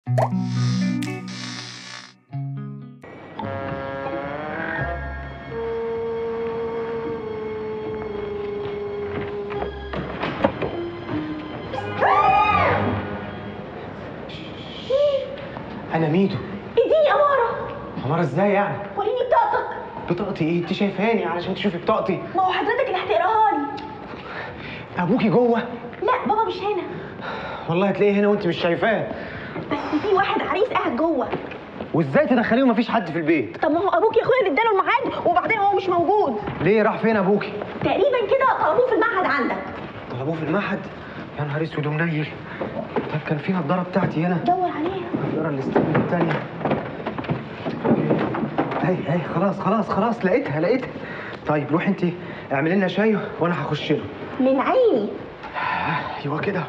انا ميدو اديني اماره عمارة ازاي يعني وريني بطاقتك بطاقتي ايه انت شايفاني علشان تشوفي بطاقتي ما هو حضرتك اللي هتقراها لي ابوكي جوه لا بابا مش هنا والله هتلاقيه هنا وانت مش شايفاه بس في واحد عريس قاعد جوه وازاي تدخليه ومفيش حد في البيت طب ما هو ابوك يا اخويا اللي اداله الميعاد وبعدين هو مش موجود ليه راح فين ابوكي تقريبا كده طلبوه في المعهد عندك طلبوه في المعهد يا نهار اسود ومنيل طب كان في نضاره بتاعتي هنا دور عليها النضاره اللي استلمت الثانيه هي هي خلاص خلاص خلاص لقيتها لقيتها طيب روحي انت اعملي لنا شاي وانا هخش له من عيني ايوه كده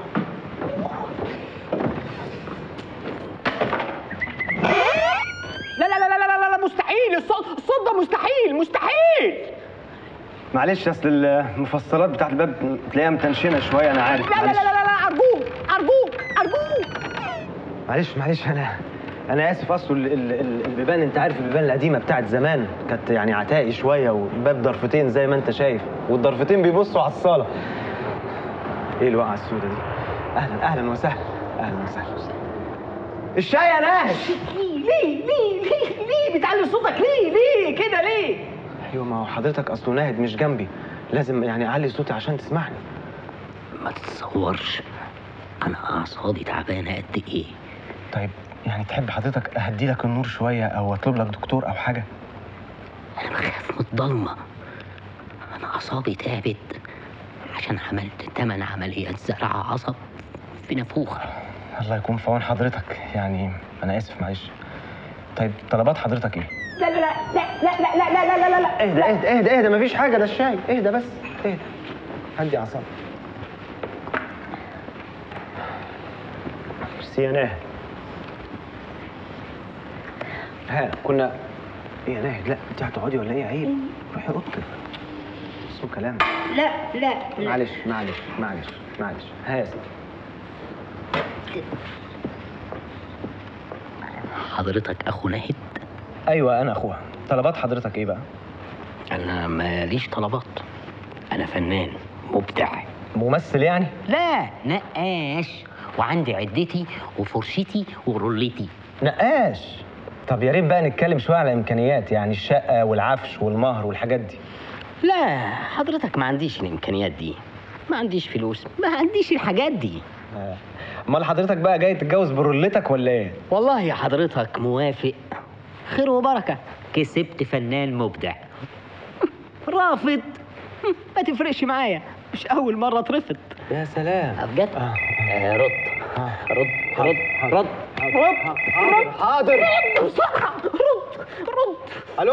لا لا لا لا لا لا, لا مستحيل الصوت الصوت ده مستحيل مستحيل معلش اصل المفصلات بتاعت الباب تلاقيها متنشنه شويه انا عارف لا لا معلش. لا لا لا ارجوك ارجوك ارجوك معلش معلش انا انا اسف اصل ال- ال- ال- البيبان انت عارف البيبان القديمه بتاعت زمان كانت يعني عتائي شويه والباب ضرفتين زي ما انت شايف والضرفتين بيبصوا على الصاله ايه الوقعه السوداء دي اهلا اهلا وسهلا اهلا وسهلا الشاي يا ناس ليه ليه ليه ليه ليه بتعلي صوتك ليه ليه كده ليه ايوه ما هو حضرتك اصله ناهد مش جنبي لازم يعني اعلي صوتي عشان تسمعني ما تتصورش انا اعصابي تعبانه قد ايه طيب يعني تحب حضرتك اهدي لك النور شويه او اطلب لك دكتور او حاجه انا بخاف من الضلمه انا اعصابي تعبت عشان عملت تمن عمليات زرع عصب في نافوخه الله يكون في عون حضرتك يعني انا اسف معلش طيب طلبات حضرتك ايه لا لا لا لا لا لا لا لا لا لا لا اهدى اهدى اهدى اهدى مفيش حاجه ده الشاي اهدى بس اهدى هدي اعصابك ميرسي يا ناهد ها كنا ايه يا ناهد لا انت هتقعدي ولا ايه عيب روحي اوضتك اسمه كلام لا لا معلش معلش معلش معلش ها يا سيدي حضرتك اخو ناهد ايوه انا اخوها طلبات حضرتك ايه بقى انا ماليش طلبات انا فنان مبدع ممثل يعني لا نقاش وعندي عدتي وفرشتي ورولتي نقاش طب يا ريت بقى نتكلم شويه على امكانيات يعني الشقه والعفش والمهر والحاجات دي لا حضرتك ما عنديش الامكانيات دي ما عنديش فلوس ما عنديش الحاجات دي آه. امال حضرتك بقى جاي تتجوز برولتك ولا ايه والله يا حضرتك موافق خير وبركة كسبت فنان مبدع رافض ما تفرقش معايا مش أول مرة اترفض يا سلام بجد آه. آه رد آه. رد رد رد رد حاضر حاضر رد بسرعة رد رد الو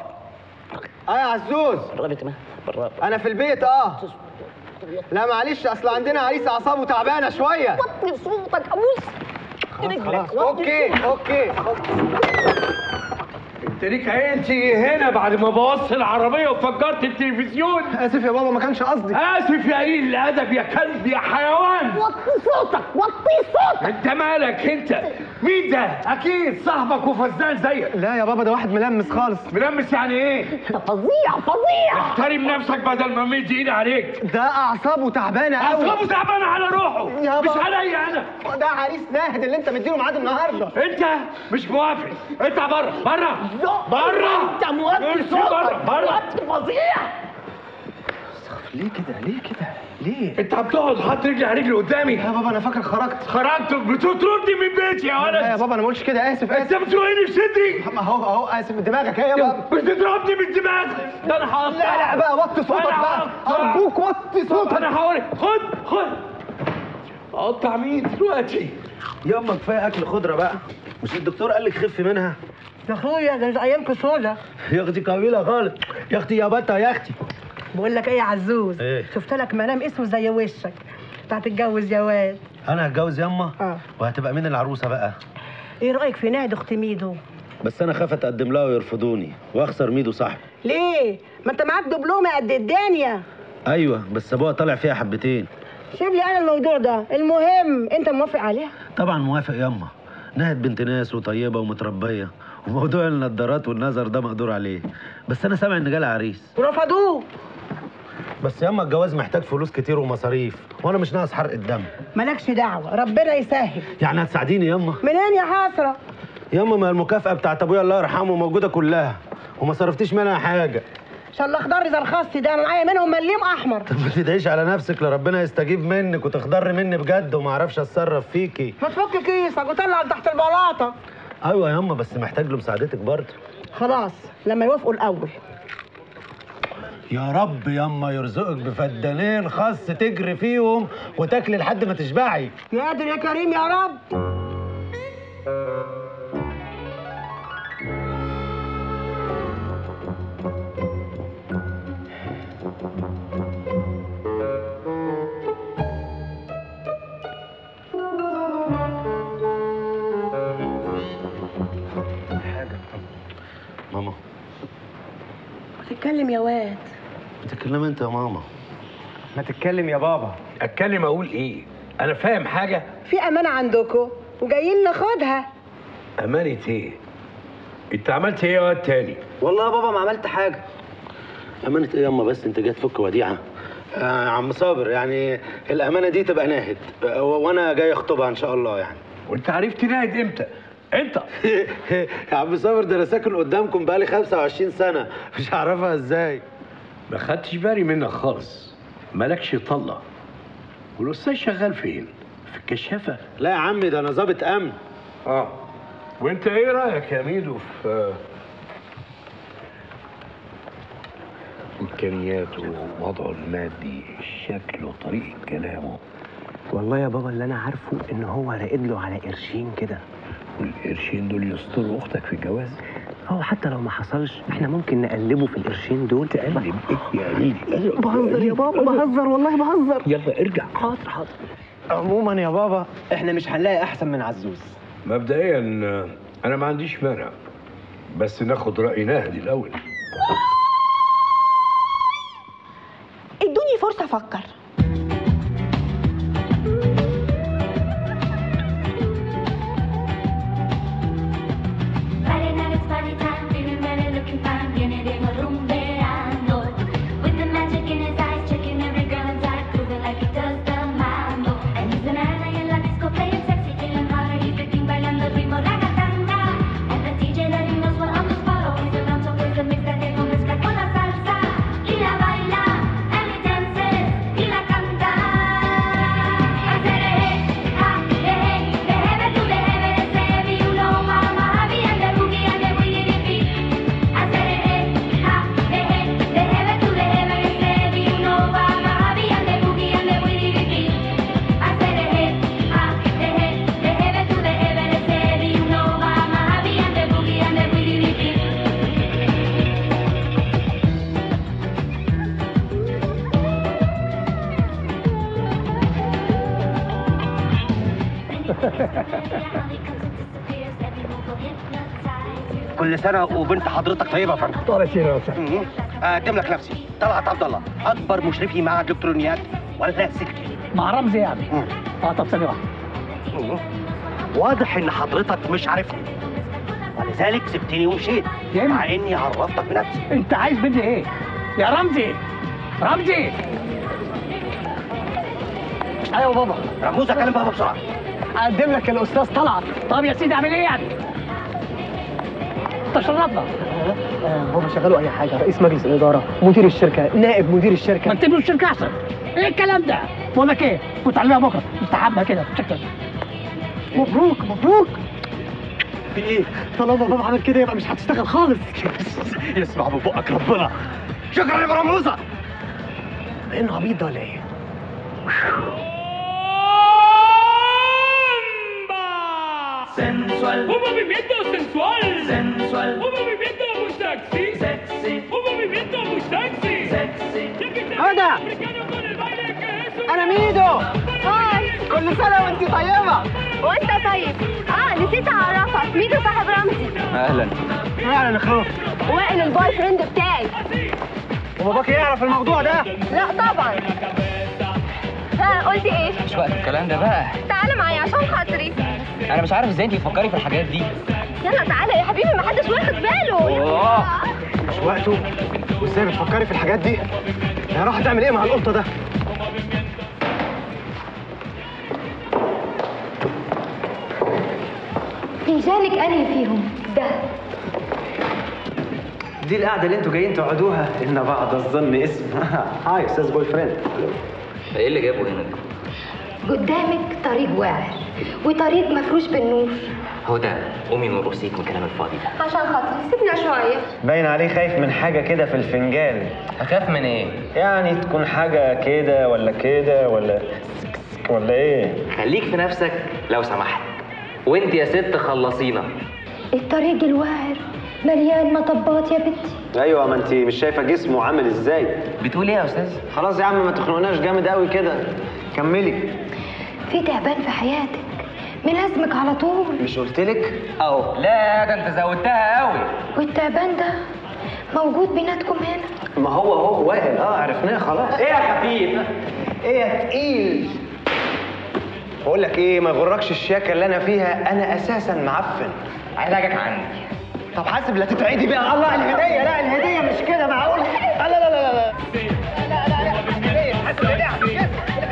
اه يا عزوز قربت ما بالرب انا في البيت اه لا معلش اصل عندنا عريس اعصابه تعبانه شويه وطي صوتك ابوس خلاص رجلك، خلاص وطي اوكي اوكي اوكي انت ليك عين تيجي هنا بعد ما بوظت العربيه وفجرت التلفزيون اسف يا بابا ما كانش قصدي اسف يا قليل الادب يا كلب يا حيوان وطي صوتك وطي صوتك انت مالك انت مين ده اكيد صاحبك وفزان زيك لا يا بابا ده واحد ملمس خالص ملمس يعني ايه ده فظيع فظيع احترم نفسك بدل ما مد ايدي عليك ده اعصابه تعبانه قوي اصحابه تعبان على روحه يا مش بابا. عليا انا ده عريس ناهد اللي انت مديله ميعاد النهارده انت مش موافق اطلع بره بره بره انت موطي امشي صوتك بره بره وطي فظيع ليه كده ليه كده ليه انت بتقعد حاطط رجلي على رجلي قدامي يا بابا انا فاكر خرجت خرجت بتطردني من بيتي يا لا يا ولد بابا انا ما قلتش كده اسف انت اسف بتوهني في صدري ما هو اهو اسف دماغك ايه يا بابا بتضربني بالدماغ ده انا هقطع لا لا بقى وطي صوتك أنا بقى هقطع. ارجوك وطي صوتك انا هوري خد خد اقطع مين دلوقتي ياما كفايه اكل خضره بقى مش الدكتور قال لك خفي منها يا اخويا ده انت ايامكم سودا يا اختي قبيله خالص يا اختي يا بطه يا اختي بقول لك ايه يا عزوز إيه؟ شفت لك منام اسمه زي وشك انت هتتجوز يا واد انا هتجوز ياما اه وهتبقى مين العروسه بقى ايه رايك في نهد اخت ميدو بس انا خاف اتقدم لها ويرفضوني واخسر ميدو صاحبي ليه ما انت معاك دبلومه قد الدنيا ايوه بس ابوها طالع فيها حبتين سيب لي انا الموضوع ده المهم انت موافق عليها طبعا موافق ياما نهد بنت ناس وطيبه ومتربيه وموضوع النضارات والنظر ده مقدور عليه بس انا سامع ان جالها عريس ورفضوه بس ياما الجواز محتاج فلوس كتير ومصاريف وانا مش ناقص حرق الدم مالكش دعوه ربنا يسهل يعني هتساعديني ياما منين يا حسره ياما ما المكافاه بتاعت ابويا الله يرحمه موجوده كلها وما صرفتيش منها حاجه ان شاء الله اخضر زي الخص ده انا معايا منهم مليم احمر طب ما تدعيش على نفسك لربنا يستجيب منك وتخضر مني بجد وما اعرفش اتصرف فيكي ما تفك كيسك وطلع تحت البلاطه ايوه ياما بس محتاج له مساعدتك برضه خلاص لما يوافقوا الاول يا رب ياما يرزقك بفدانين خاص تجري فيهم وتاكلي لحد ما تشبعي يا قادر يا كريم يا رب ماما تتكلم يا واد بتتكلم انت يا ماما ما تتكلم يا بابا اتكلم اقول ايه انا فاهم حاجه في امانه عندكم وجايين ناخدها امانه ايه انت عملت ايه يا واد تاني والله يا بابا ما عملت حاجه امانه ايه ياما بس انت جاي تفك وديعه آه عم صابر يعني الامانه دي تبقى ناهد آه، وانا جاي اخطبها ان شاء الله يعني وانت عرفت ناهد امتى انت يا عم صابر ده انا ساكن قدامكم بقالي 25 سنه مش هعرفها ازاي ما خدتش بالي منك خالص مالكش طله والاستاذ شغال فين في الكشافه لا يا عمي ده انا ظابط امن اه وانت ايه رايك يا ميدو في امكانياته ووضعه المادي شكله وطريقه كلامه والله يا بابا اللي انا عارفه ان هو راقد له على قرشين كده والقرشين دول يستروا اختك في الجواز هو حتى لو ما حصلش احنا ممكن نقلبه في القرشين دول تقلب ايه يا قليل بهزر يا بابا بهزر والله بهزر يلا ارجع حاضر حاضر عموما يا بابا احنا مش هنلاقي احسن من عزوز مبدئيا انا ما عنديش مانع بس ناخد راي نهدي الاول ادوني فرصه افكر Friday night is party time, feeling ready, looking fine, viene de rumbeando. With the magic in his eyes, checking every girl inside, grooving like he does the mambo. And he's an ally in la disco, playing sexy, feeling hotter, he's the king, bailando el ritmo ragatanga. And the DJ letting us well on the spot, always around, so plays the mix that they gon' mezclar con la salsa. Y la baila, and he dances, y la canta. Hacer eh, ha, eh, déjeme tú, déjeme de ser, y uno, mamá, happy, and the boogie, and the boogie, the beat. Hacer eh, ha, eh, déjeme tú, déjeme de ser, y uno, mamá, happy, and the boogie, and the boogie, the beat. Hacer eh, ha, eh, déjeme tú, déjeme de ser, y uno, mamá, happy, and the boogie, and the boogie, the beat. كل سنه وبنت حضرتك طيبه يا فندم طالع شيء راسك مم. اقدم لك نفسي طلعت عبد الله اكبر مشرفي معهد الكترونيات ولا سلكي مع رمزي يعني مم. اه طب ثانيه واحده مم. واضح ان حضرتك مش عارفني ولذلك سبتني ومشيت يا إما. مع اني عرفتك بنفسي انت عايز مني ايه يا رمزي رمزي ايوه بابا رموز اكلم بابا بسرعه اقدم لك الاستاذ طلعت طب يا سيدي اعمل ايه يعني تشرفنا بابا شغلوا اي حاجه رئيس مجلس الاداره مدير الشركه نائب مدير ما الشركه انت الشركه احسن ايه الكلام ده بقول لك ايه وتعلمها بكره استحمى كده شكرا مبروك مبروك في ايه طالما بابا عمل كده يبقى مش هتشتغل خالص اسمع من بقك ربنا شكرا يا برموزه انه عبيط ده ولا ايه Sensual. Un movimiento sensual. Sensual. Un movimiento muy sexy. Sexy. Un movimiento muy sexy. Sexy. هدى con el baile que es un... انا ميدو هاي كل سنه وانت طيبه وانت طيب اه نسيت اعرفك ميدو صاحب رمزي اهلا فعلا اخوك وائل البوي فريند بتاعي وباباك يعرف الموضوع ده لا طبعا ها قلت ايه مش وقت الكلام ده بقى تعالى معايا عشان خاطري انا مش عارف ازاي انت بتفكري في الحاجات دي يلا تعالى يا حبيبي محدش واخد باله آه. مش وقته وازاي بتفكري في الحاجات دي يا راح تعمل ايه مع القطه ده فنجانك انهي فيهم ده دي القعده اللي انتوا جايين تقعدوها ان بعض الظن اسم هاي استاذ بوي فريند ايه اللي جابه هنا قدامك طريق واعر وطريق مفروش بالنور هدى قومي من رصيد من الكلام الفاضي ده عشان خاطري سيبنا شويه باين عليه خايف من حاجه كده في الفنجان هخاف من ايه يعني تكون حاجه كده ولا كده ولا ولا ايه خليك في نفسك لو سمحت وانت يا ست خلصينا الطريق الواعر مليان مطبات يا بنتي ايوه ما انت مش شايفه جسمه عامل ازاي بتقول ايه يا استاذ خلاص يا عم ما تخنقناش جامد قوي كده كملي في تعبان في حياتك ملازمك على طول مش قلت لك اهو لا ده انت زودتها قوي والتعبان ده موجود بيناتكم هنا ما هو هو وائل اه عرفناه خلاص ايه يا خفيف ايه يا تقيل بقول لك ايه ما يغركش الشياكه اللي انا فيها انا اساسا معفن علاجك عندي طب حاسب لا تتعدي بقى الله الهديه لا الهديه مش كده معقول لا لا لا لا لا لا لا لا الهديه حاسب الهديه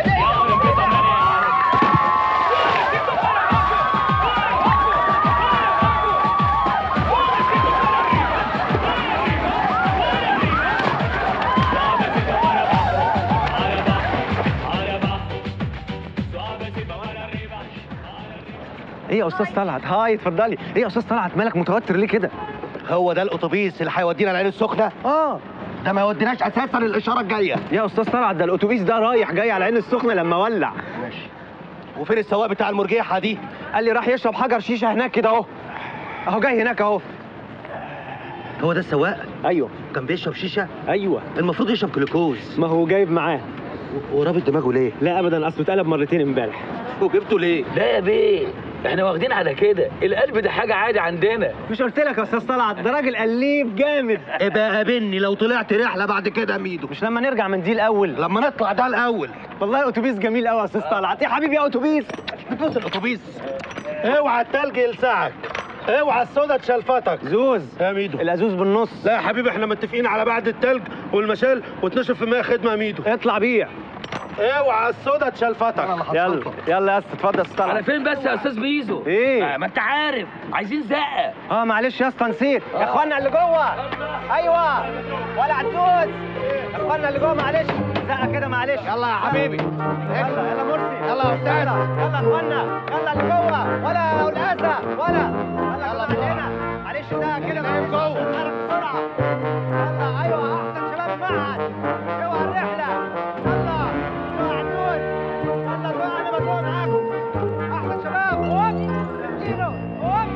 ايه يا استاذ طلعت هاي اتفضلي ايه يا استاذ طلعت مالك متوتر ليه كده هو ده الاتوبيس اللي هيودينا العين السخنه اه ده ما يوديناش اساسا الاشاره الجايه يا استاذ طلعت ده الاتوبيس ده رايح جاي على العين السخنه لما ولع ماشي وفين السواق بتاع المرجيحه دي قال لي راح يشرب حجر شيشه هناك كده اهو اهو جاي هناك اهو هو ده السواق ايوه كان بيشرب شيشه ايوه المفروض يشرب جلوكوز ما هو جايب معاه و- ورابط دماغه ليه لا ابدا اصله اتقلب مرتين امبارح وجبته ليه لا يا بيه احنا واخدين على كده القلب ده حاجه عادي عندنا مش قلت لك يا استاذ طلعت ده راجل قليب جامد ابقى قابلني لو طلعت رحله بعد كده يا ميدو مش لما نرجع من دي الاول لما نطلع ده الاول والله اتوبيس جميل قوي يا استاذ طلعت يا حبيبي يا اتوبيس بتبص الاتوبيس اوعى التلج يلسعك اوعى السودا تشلفتك زوز يا ميدو الازوز بالنص لا يا حبيبي احنا متفقين على بعد التلج والمشال و12 في المية خدمه يا ميدو اطلع بيع اوعى السودا تشلفتك يلا يلا يا اسطى اتفضل يا استاذ على طلعت فين بس يا استاذ بيزو إيه؟ آه ما انت عارف عايزين زقه اه معلش يا اسطى نسيت يا اخوانا اللي جوه ايوه ولا عزوز يا اخوانا اللي جوه معلش زقه كده معلش يلا يا حبيبي يلا يلا مرسي يلا يا أستاذ. يلا يلا يا اخوانا يلا اللي جوه ولا والاسى ولا يلا يلا هنا معلش زقه كده معلش جوه. اتحرك بسرعه يلا ايوه احسن شباب معهد جوه الرحله يلا جوه عزوز يلا جوه انا بجوه معاكم احسن شباب هوب اديله هوب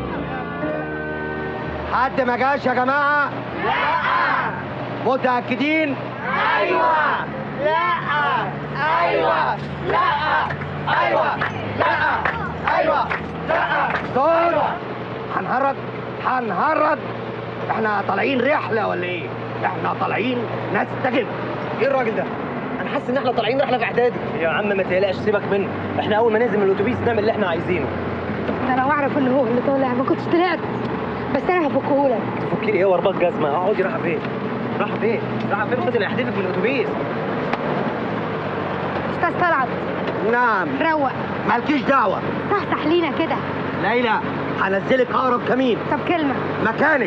حد ما جاش يا جماعه لا متاكدين ايوه لا ايوه لا ايوه لا ايوه لا دول هنهرج هنهرج احنا طالعين رحله ولا ايه احنا طالعين نستجم ايه الراجل ده؟ انا حاسس ان احنا طالعين رحله في اعدادي يا عم ما تقلقش سيبك منه احنا اول ما ننزل من الاتوبيس نعمل اللي احنا عايزينه ده لو اعرف ان هو اللي طالع ما كنتش طلعت بس انا هفكهولك تفكري ايه ورباط جزمه اقعدي رايحه فين؟ رايحه فين؟ رايحه فين خدي اللي هيحدفك من الاتوبيس استاذ طلعت نعم روق مالكيش دعوه صحصح لينا كده ليلى هنزلك اقرب كمين طب كلمه مكانك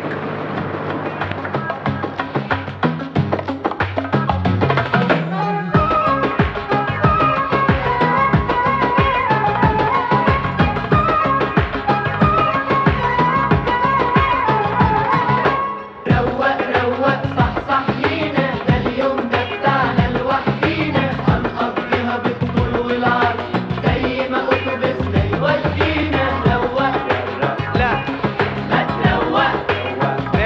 روق روق صح صح لينا ده اليوم ده بتاعنا لوحدينا هنقضيها بالطول والعرض زي ما اتوبيسنا يودينا روق لا ما تروق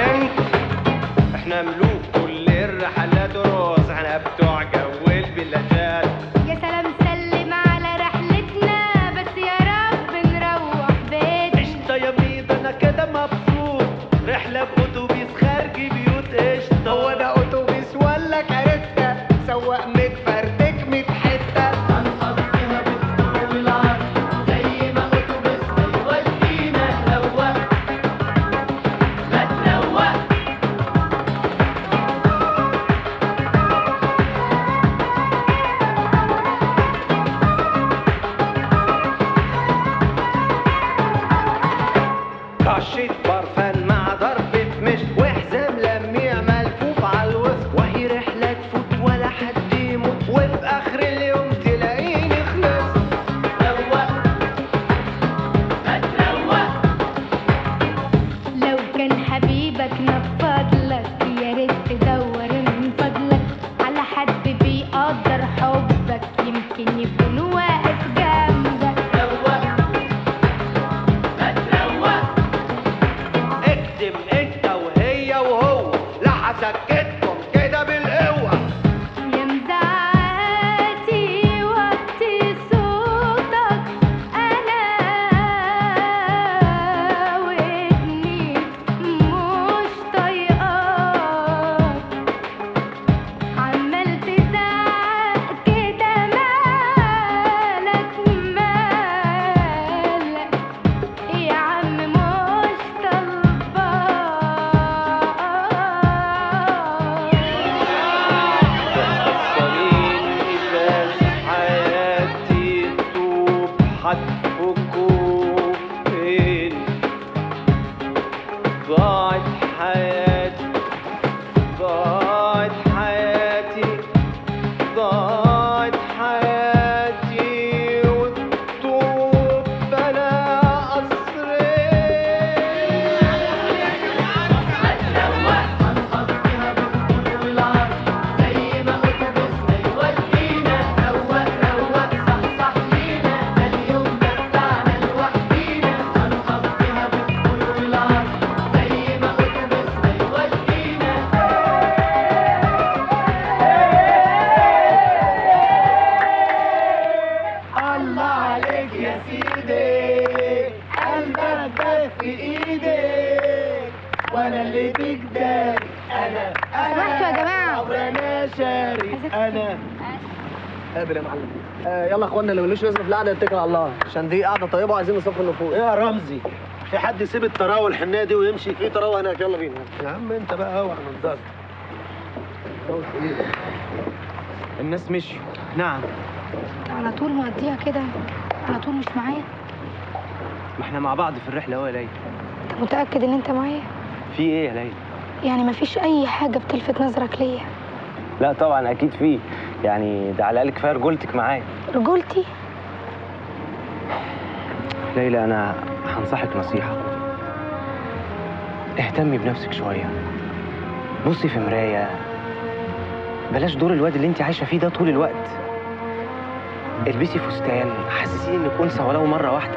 رشة برفان مع ضربة مش وحزام لميع ملفوف على الوسط وهي رحلة تفوت ولا حد يموت وفي آخر اليوم تلاقيني خلصت روق هتروق لو كان حبيبك نفض لك يا ريت تدور من فضلك على حد بيقدر حبك يمكن يكون واقف جنبك اكتم انت وهي وهو لا هسكتكم كده بالقوة يا مزعاتي وطي صوتك انا ودني مش طايقاك عمال تزعق كده مالك مالك يا عم مش طالباك وصليني بس حياتي طوب هتفكوا فين ضاعت حياتي ضاعت حياتي ضاعت حياتي والطوب بلا زي ما اتوبيسنا يودينا روق روق صح صح لينا ده اليوم ده بتاعنا لوحدينا هنقضيها بالطول والعرض زي ما اتوبيسنا يودينا الله عليك يا سيدي قلبك ده في ايدي وانا اللي بيك داري انا سمحتوا يا جماعة. انا شاري انا قابل يا معلم آه يلا يا اخوانا اللي ملوش لازمه في القعده يتكل على الله عشان دي قعده طيبه وعايزين نصفي النفوس يا رمزي في حد يسيب التراوه الحنيه دي ويمشي في طراوه هناك يلا بينا يا عم انت بقى اوعى من ضغط الناس مشوا نعم على طول مقضيها كده على طول مش معايا ما احنا مع بعض في الرحله اهو يا ليلى انت متأكد ان انت معايا في ايه يا ليلى يعني مفيش اي حاجة بتلفت نظرك ليا لا طبعا اكيد في يعني ده على الاقل كفايه رجولتك معايا رجولتي ليلى انا هنصحك نصيحه اهتمي بنفسك شويه بصي في مرايه بلاش دور الواد اللي انت عايشه فيه ده طول الوقت البسي فستان حسسيني انك انثى ولو مره واحده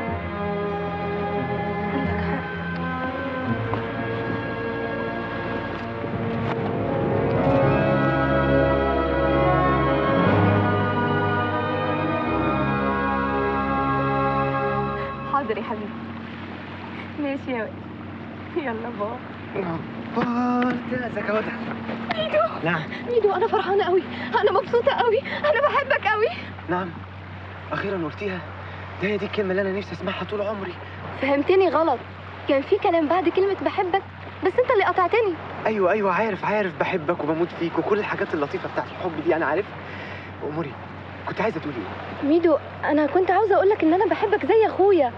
عندك حق حاضر يا حبيبي ماشي يا واد يلا باي بارت زكاوتها ميدو نعم ميدو انا فرحانه قوي انا مبسوطه قوي انا بحبك قوي نعم اخيرا قلتيها ده هي دي الكلمه اللي انا نفسي اسمعها طول عمري فهمتني غلط كان في كلام بعد كلمه بحبك بس انت اللي قطعتني ايوه ايوه عارف عارف بحبك وبموت فيك وكل الحاجات اللطيفه بتاعت الحب دي انا عارف اموري كنت عايزه تقولي ايه ميدو انا كنت عاوزه اقول لك ان انا بحبك زي اخويا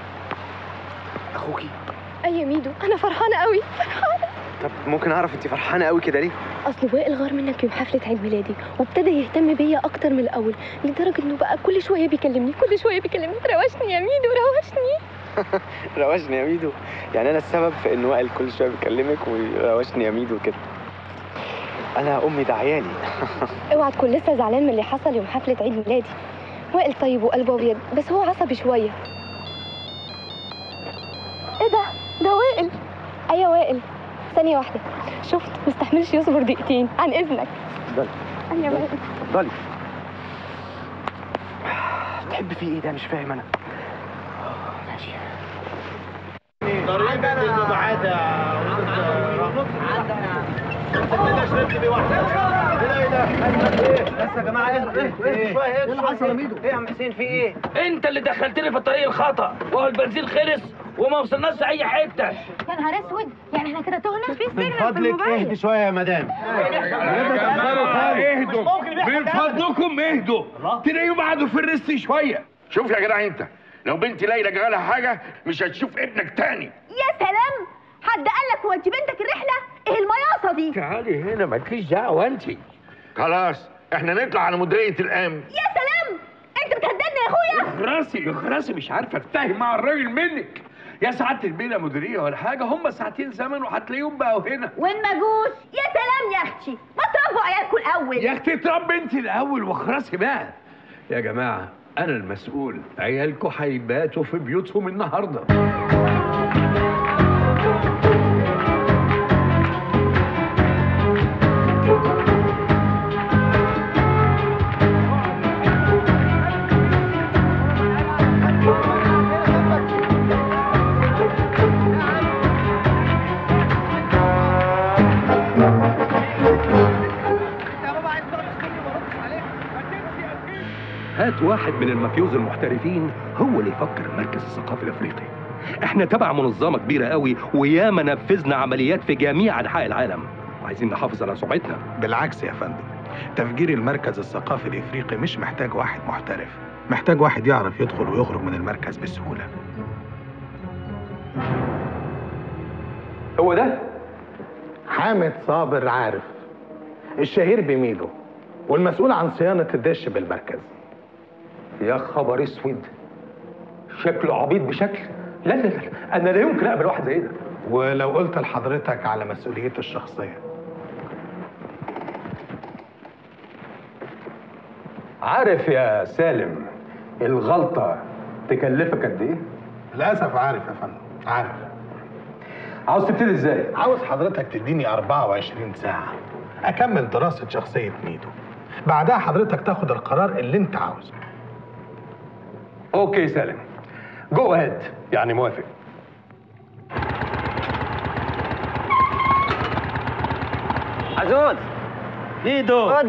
اخوكي اي يا ميدو انا فرحانه قوي طب ممكن اعرف انت فرحانه قوي كده ليه اصل وائل غار منك يوم حفله عيد ميلادي وابتدى يهتم بيا اكتر من الاول لدرجه انه بقى كل شويه بيكلمني كل شويه بيكلمني روشني يا ميدو روشني روشني يا ميدو يعني انا السبب في ان وائل كل شويه بيكلمك وروشني يا ميدو كده انا امي ده عيالي اوعى تكون لسه زعلان من اللي حصل يوم حفله عيد ميلادي وائل طيب وقلبه ابيض بس هو عصبي شويه ايه ده ده وائل ايوه وائل ثانيه واحده شفت مستحملش يصبر دقيقتين عن اذنك اتفضلي ايوه وائل اتفضلي تحب فيه ايه ده مش فاهم انا ماشي ضريبة المبيعات يا عندنا شربت بيه واحدة ايه ده؟ بس يا جماعه ايه ايه ايه شوية ايه ايه اللي حصل يا ميدو ايه يا عم حسين في ايه انت اللي دخلتني في الطريق الخطا وهو البنزين خلص وما وصلناش اي حته يا نهار اسود يعني احنا كده تهنا في من فضلك اهدي شوية يا مدام اهدوا من فضلكم اهدوا تلاقيهم قعدوا في الريست شويه شوف يا جدع انت لو بنت ليلى جرالها حاجه مش هتشوف ابنك تاني يا سلام حد قال لك هو انت بنتك الرحله ايه المياصه دي تعالي هنا مالكيش دعوه انت خلاص احنا نطلع على مديريه الامن يا سلام انت بتهددني يا اخويا راسي راسي مش عارفه اتفاهم مع الراجل منك يا سعاده البيئه مديريه ولا حاجه هم ساعتين زمن وهتلاقيهم بقوا هنا وين ما جوش يا سلام يا اختي ما تربوا عيالكم الاول يا اختي تربي انت الاول واخرسي بقى يا جماعه انا المسؤول عيالكم هيباتوا في بيوتهم النهارده هات واحد من المافيوز المحترفين هو اللي يفكر المركز الثقافي الافريقي احنا تبع منظمه كبيره قوي وياما نفذنا عمليات في جميع انحاء العالم وعايزين نحافظ على سمعتنا بالعكس يا فندم تفجير المركز الثقافي الافريقي مش محتاج واحد محترف محتاج واحد يعرف يدخل ويخرج من المركز بسهوله هو ده حامد صابر عارف الشهير بميدو والمسؤول عن صيانه الدش بالمركز يا خبر اسود شكله عبيط بشكل لا لا لا انا لا يمكن اقبل واحد زي ده ولو قلت لحضرتك على مسؤوليته الشخصيه عارف يا سالم الغلطه تكلفك قد ايه للاسف عارف يا فندم عارف عاوز تبتدي ازاي عاوز حضرتك تديني 24 ساعه اكمل دراسه شخصيه ميدو بعدها حضرتك تاخد القرار اللي انت عاوزه اوكي سالم جو اهيد يعني موافق عزوز ميدو خد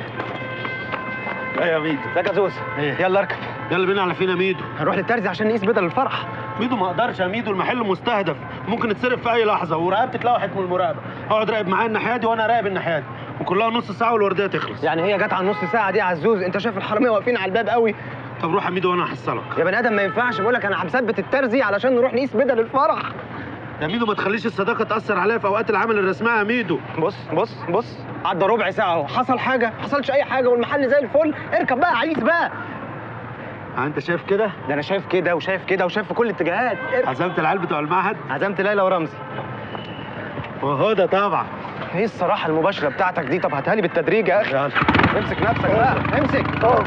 ايه يا ميدو ازيك يا زوز يلا اركب يلا بينا على فينا ميدو هنروح للترزي عشان نقيس بدل الفرح ميدو ما اقدرش يا ميدو المحل مستهدف ممكن يتسرق في اي لحظه ورقبتي اتلوحت من المراقبه اقعد راقب معايا الناحيه دي وانا راقب الناحيه دي وكلها نص ساعه والورديه تخلص يعني هي جت على النص ساعه دي يا عزوز انت شايف الحراميه واقفين على الباب قوي طب روح يا ميدو وانا هحصلك يا بني ادم ما ينفعش بقول لك انا هثبت الترزي علشان نروح نقيس بدل الفرح يا ميدو ما تخليش الصداقه تاثر عليا في اوقات العمل الرسميه يا ميدو بص بص بص عدى ربع ساعه اهو حصل حاجه ما حصلش اي حاجه والمحل زي الفل اركب بقى عيس بقى ها انت شايف كده ده انا شايف كده وشايف كده وشايف في كل الاتجاهات عزمت العيال بتوع المعهد عزمت ليلى ورمزي وهدى طبعا ايه الصراحه المباشره بتاعتك دي طب هاتها لي بالتدريج يا اخي امسك نفسك بقى امسك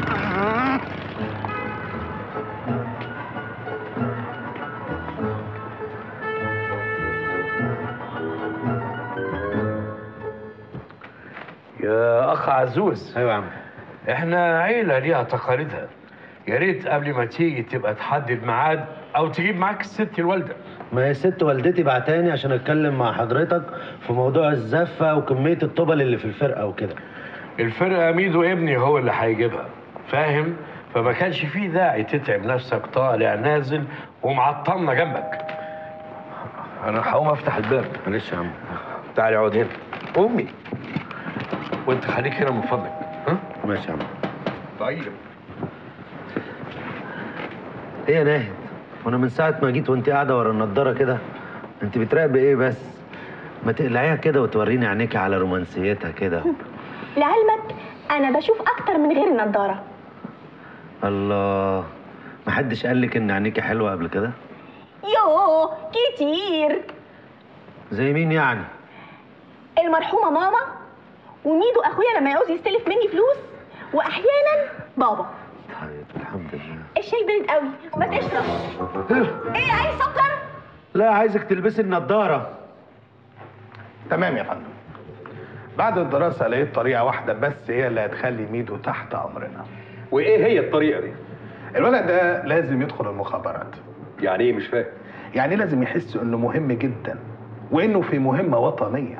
يا اخ عزوز ايوه يا عم احنا عيله ليها تقاليدها يا ريت قبل ما تيجي تبقى تحدد ميعاد او تجيب معاك الست الوالده ما هي ست والدتي بعتاني عشان اتكلم مع حضرتك في موضوع الزفه وكميه الطبل اللي في الفرقه وكده الفرقه ميدو ابني هو اللي هيجيبها فاهم فما كانش فيه داعي تتعب نفسك طالع نازل ومعطلنا جنبك انا هقوم افتح الباب معلش يا عم تعالي اقعد هنا امي وانت خليك هنا من فضلك ها ماشي يا عم طيب ايه يا ناهد وانا من ساعه ما جيت وانت قاعده ورا النضاره كده انت بتراقبي ايه بس ما تقلعيها كده وتوريني عينيكي على رومانسيتها كده لعلمك انا بشوف اكتر من غير النضاره الله محدش قال لك ان عينيكي حلوه قبل كده يوه كتير زي مين يعني المرحومه ماما وميدو اخويا لما يعوز يستلف مني فلوس واحيانا بابا طيب الحمد لله الشاي برد قوي ما تشرب ايه عايز سكر لا عايزك تلبسي النضاره تمام يا فندم بعد الدراسه لقيت طريقه واحده بس هي اللي هتخلي ميدو تحت امرنا وايه هي الطريقه دي الولد ده لازم يدخل المخابرات يعني ايه مش فاهم يعني لازم يحس انه مهم جدا وانه في مهمه وطنيه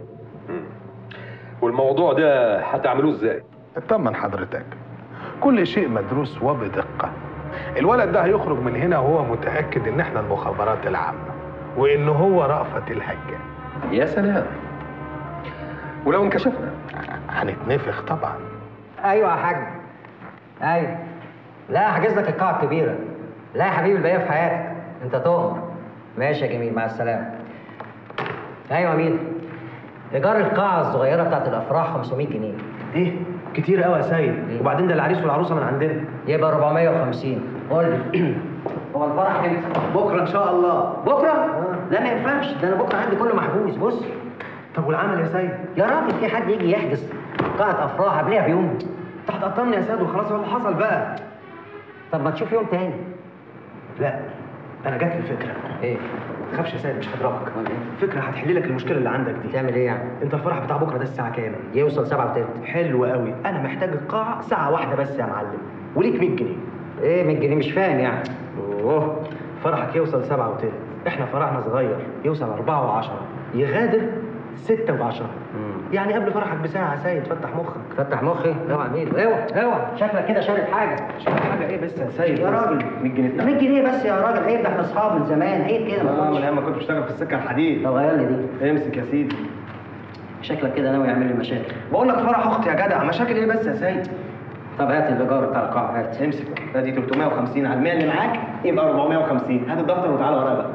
والموضوع ده هتعملوه ازاي اطمن حضرتك كل شيء مدروس وبدقه الولد ده هيخرج من هنا وهو متاكد ان احنا المخابرات العامه وان هو رأفت الهجان يا سلام ولو انكشفنا هنتنفخ طبعا ايوه يا حاج ايوه لا حاجز لك القاعه الكبيره لا يا حبيبي الباقيه في حياتك انت تؤمر ماشي يا جميل مع السلامه ايوه مين ايجار القاعه الصغيره بتاعت الافراح 500 جنيه ايه كتير قوي يا سيد وبعدين ده العريس والعروسه من عندنا يبقى 450 قول لي هو الفرح امتى بكره ان شاء الله بكره لا ما ينفعش ده انا بكره عندي كله محجوز بص طب والعمل يا سيد يا راجل في حد يجي يحجز قاعه افراح قبلها بيوم انت هتقطمني يا سيد وخلاص هو اللي حصل بقى طب ما تشوف يوم تاني لا انا جات لي فكره ايه ما تخافش يا سيد مش هضربك فكره هتحل لك المشكله اللي عندك دي تعمل ايه يعني انت الفرح بتاع بكره ده الساعه كام يوصل سبعة وتلت حلو قوي انا محتاج القاعه ساعه واحده بس يا معلم وليك 100 جنيه ايه 100 جنيه مش فاهم يعني اوه فرحك يوصل سبعة وتلت احنا فرحنا صغير يوصل أربعة وعشرة يغادر ستة وعشرة يعني قبل فرحك بساعة يا سيد فتح مخك فتح مخي اوعى مين اوعى اوعى شكلك كده شارب حاجه شارب حاجة ايه بس يا سيد يا راجل 100 جنيه 100 جنيه بس يا راجل عيب ده احنا اصحاب من زمان عيب كده اه ما من تقولش ايام ما كنت بشتغل في السكة الحديد طب غير لي دي امسك يا سيدي شكلك كده ناوي يعمل لي مشاكل بقول لك فرح اختي يا جدع مشاكل ايه بس يا سيد طب هات الايجار بتاع القاعه هات امسك ادي 350 على المية اللي معاك يبقى 450 هات الدفتر وتعالى ورايا بقى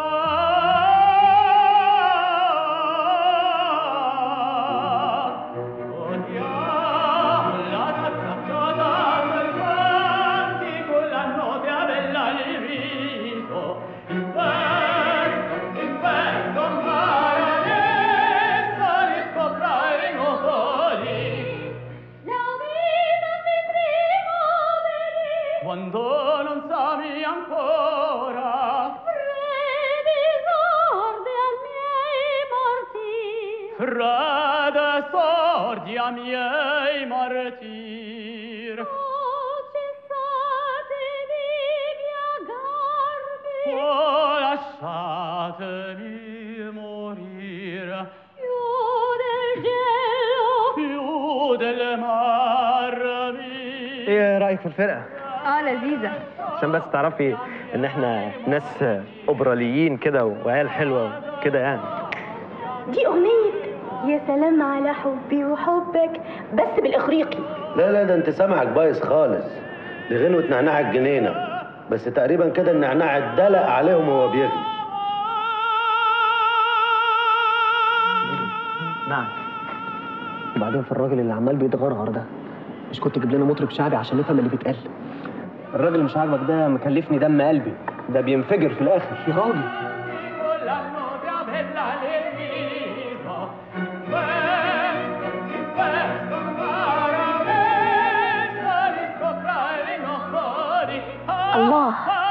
Quando non sami ancora Frede sordi a miei martir Oh, lasciatemi morire più del mar mio ايه رايك في الفرقه اه لذيذه عشان بس تعرفي ان احنا ناس اوبراليين كده وعيال حلوه كده يعني دي أغنية يا سلام على حبي وحبك بس بالإخريقي لا لا ده انت سامعك بايظ خالص دي غنوة نعناع الجنينة بس تقريبا كده النعناع اتدلق عليهم وهو بيغلي نعم وبعدين في الراجل اللي عمال بيتغرغر ده مش كنت تجيب لنا مطرب شعبي عشان نفهم اللي بيتقال الراجل اللي مش عاجبك ده مكلفني دم قلبي ده بينفجر في الاخر يا راجل الله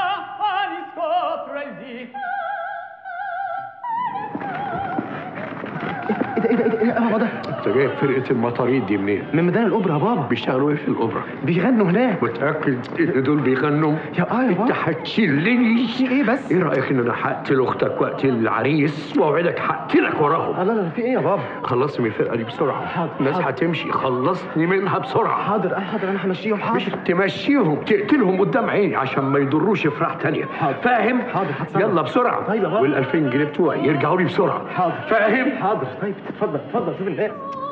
ايه ده ايه ده ايه ده هو ده انت جايب فرقه المطاريد دي منين؟ من ميدان الاوبرا يا بابا بيشتغلوا ايه في الاوبرا؟ بيغنوا هناك متاكد ان دول بيغنوا؟ يا اه يا انت بابا هتشيلني في ايه بس ايه رايك ان انا هقتل اختك وقت العريس واوعدك هقتلك وراهم لا لا لا في ايه يا بابا خلصني من الفرقه دي بسرعه حاضر، الناس حاضر. هتمشي خلصني منها بسرعه حاضر اه حاضر انا همشيهم مش حاضر تمشيهم تقتلهم قدام عيني عشان ما يضروش افراح تانية حاضر. فاهم حاضر، هتصرف. يلا بسرعه طيب يا بابا. وال 2000 جنيه بتوعي يرجعوا لي بسرعه حاضر فاهم حاضر طيب اتفضل اتفضل شوف الناس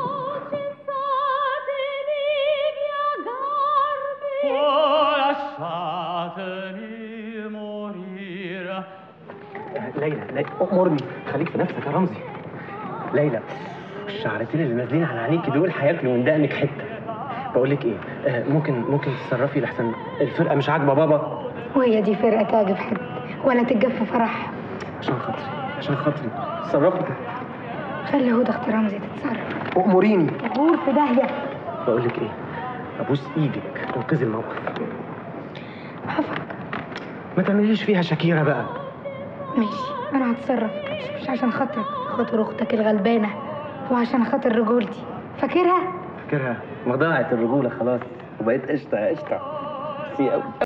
Oh, lasciatemi morire ليلى ليلى امرني خليك في نفسك يا رمزي ليلى الشعرتين اللي نازلين على عينيكي دول هياكلوا من دقنك حته بقول لك ايه آه ممكن ممكن تتصرفي لحسن الفرقه مش عاجبه بابا وهي دي فرقه تعجب حد ولا تتجف في فرح عشان خاطري عشان خاطري تصرفي خلي هدى اختي رمزي تتصرف اموريني غور في داهيه بقول لك ايه ابوس ايدك انقذي الموقف هفك ما تعمليش فيها شاكيره بقى ماشي انا هتصرف مش عشان خاطرك خاطر اختك الغلبانه وعشان خاطر رجولتي فاكرها فاكرها ما ضاعت الرجوله خلاص وبقيت قشطه قشطه سي قوي